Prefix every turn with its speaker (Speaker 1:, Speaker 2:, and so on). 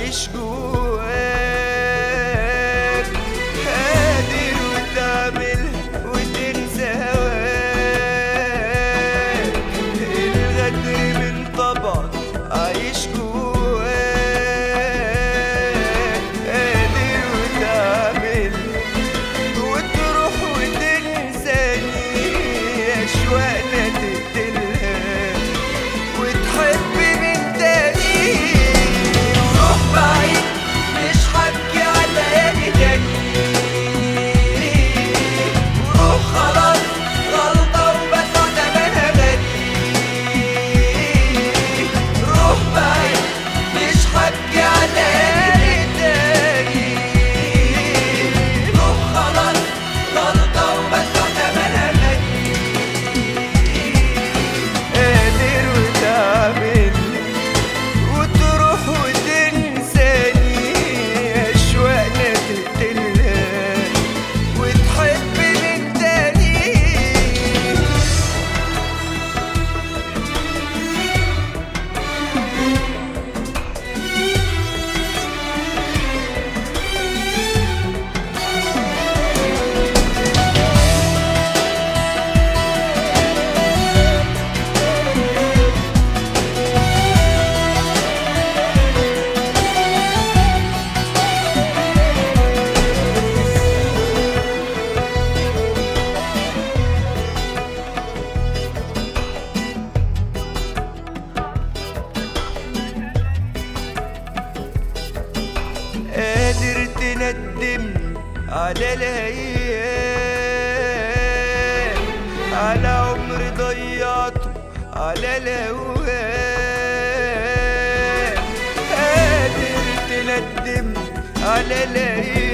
Speaker 1: عايش جواك قادر وتعمل وتنسى هواك الغدر من طبعك عايش جواك قادر وتعمل وتروح وتنساني أشواقنا تقتلها وتحب من تاني روح بعيد مش حكي على تاني وروح خلاص غلطة وبدفع تمنها غالي روح بعيد مش حكي على تاني روح خلاص غلطة وبدفع تمنها غالي قادر وتعمل وتروح وتنساني أشواقنا تقتلها وتحب من تاني قادر تندم على الايام على عمر ضيعته على الاوهام قادر تندم على الايام